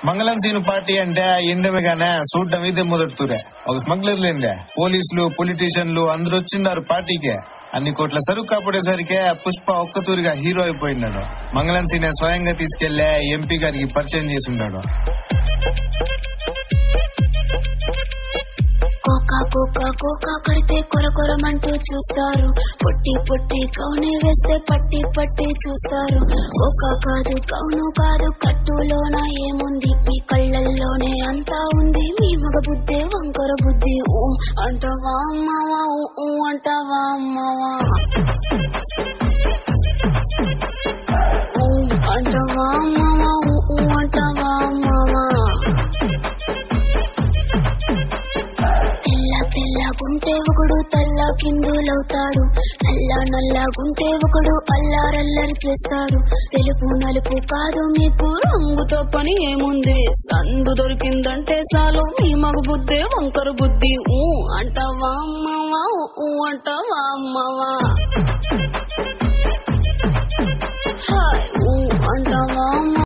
మంగళం scene party అంటే ఎండమేగానే చూడటం ఇదే మొదటితూరే ఒక స్మగ్లర్ లేందే పోలీసులు పొలిటీషియన్లు అందరూ వచ్చిండారు పార్టీకే అన్ని కోట్ల సరుకు కాపాడేసరికే పుష్ప ఒక్కతూరిగా హీరో అయిపోయినాడు మంగళం సీనే స్వయంగా తీసుకెళ్లే ఎంపీ గారికి పరిచయం చేసి ఉన్నాడు కోకా కోకా కోకా కడితే కొర కొరమంటూ చూస్తారు పొట్టి పొట్టి కౌని వేస్తే పట్టి పట్టి చూస్తారు కోకా కాదు కౌను కాదు కట్టులోన ఏముంది మీ కళ్ళల్లోనే అంతా ఉంది మీ మగ బుద్ధి వంకర బుద్ధి ఊ అంటావా అమ్మవా ఊ ఊ అంటావా అమ్మవా ఊ అంటావా అమ్మవా ఊ ఊ అంటావా అమ్మవా తెల్ల తెల్లగుంటే ఒకడు తెల్ల కిందులవుతాడు నల్ల నల్లగుంటే ఒకడు అల్లారల్లరి చేస్తాడు తెలుపు నలుపు కాదు మీకు రంగుతో పని ఏముంది సందు దొరికిందంటే చాలు మీ మగ బుద్ధి వంకర బుద్ధి ఊ అంటావా అమ్మవా ఊ అంటావా అమ్మవా